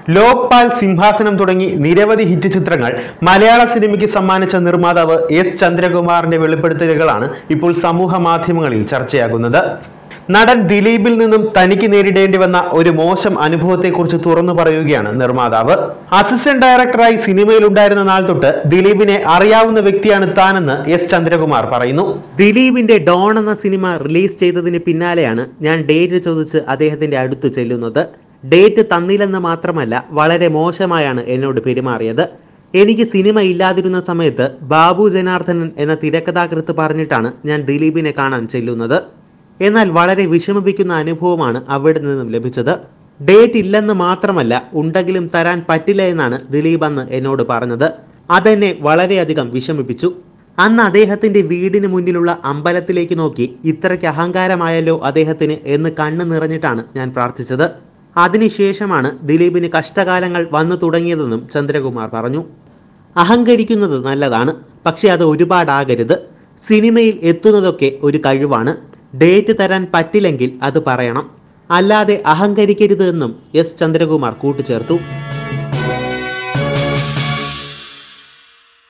ലോക്പാൽ സിംഹാസനം തുടങ്ങി നിരവധി ഹിറ്റ് ചിത്രങ്ങൾ മലയാള സിനിമയ്ക്ക് സമ്മാനിച്ച നിർമ്മാതാവ് എസ് ചന്ദ്രകുമാറിന്റെ വെളിപ്പെടുത്തലുകളാണ് ഇപ്പോൾ സമൂഹ മാധ്യമങ്ങളിൽ ചർച്ചയാകുന്നത് നടൻ ദിലീപിൽ നിന്നും തനിക്ക് നേരിടേണ്ടി വന്ന ഒരു മോശം അനുഭവത്തെക്കുറിച്ച് തുറന്നു പറയുകയാണ് നിർമ്മാതാവ് അസിസ്റ്റന്റ് ഡയറക്ടറായി സിനിമയിൽ ഉണ്ടായിരുന്ന നാൾ തൊട്ട് ദിലീപിനെ അറിയാവുന്ന വ്യക്തിയാണ് താനെന്ന് എസ് ചന്ദ്രകുമാർ പറയുന്നു ദിലീപിന്റെ ഡോൺ എന്ന സിനിമ റിലീസ് ചെയ്തതിന് പിന്നാലെയാണ് ഞാൻ ഡേറ്റ് ചോദിച്ച് അദ്ദേഹത്തിന്റെ അടുത്ത് ചെല്ലുന്നത് ഡേറ്റ് തന്നില്ലെന്ന് മാത്രമല്ല വളരെ മോശമായാണ് എന്നോട് പെരുമാറിയത് എനിക്ക് സിനിമ ഇല്ലാതിരുന്ന സമയത്ത് ബാബു ജനാർദ്ദനൻ എന്ന തിരക്കഥാകൃത്ത് പറഞ്ഞിട്ടാണ് ഞാൻ ദിലീപിനെ കാണാൻ ചെല്ലുന്നത് എന്നാൽ വളരെ വിഷമിപ്പിക്കുന്ന അനുഭവമാണ് അവിടെ നിന്നും ലഭിച്ചത് ഡേറ്റ് ഇല്ലെന്ന് മാത്രമല്ല ഉണ്ടെങ്കിലും തരാൻ പറ്റില്ല എന്നാണ് ദിലീപ് അന്ന് എന്നോട് പറഞ്ഞത് അതെന്നെ വളരെയധികം വിഷമിപ്പിച്ചു അന്ന് അദ്ദേഹത്തിന്റെ വീടിന് മുന്നിലുള്ള അമ്പലത്തിലേക്ക് നോക്കി ഇത്രയ്ക്ക് അഹങ്കാരമായല്ലോ അദ്ദേഹത്തിന് എന്ന് കണ്ണു നിറഞ്ഞിട്ടാണ് ഞാൻ പ്രാർത്ഥിച്ചത് അതിനുശേഷമാണ് ദിലീപിന് കഷ്ടകാലങ്ങൾ വന്നു തുടങ്ങിയതെന്നും ചന്ദ്രകുമാർ പറഞ്ഞു അഹങ്കരിക്കുന്നത് നല്ലതാണ് പക്ഷെ അത് ഒരുപാടാകരുത് സിനിമയിൽ എത്തുന്നതൊക്കെ ഒരു കഴിവാണ് ഡേറ്റ് തരാൻ പറ്റില്ലെങ്കിൽ അത് പറയണം അല്ലാതെ അഹങ്കരിക്കരുത് എന്നും എസ് ചന്ദ്രകുമാർ കൂട്ടിച്ചേർത്തു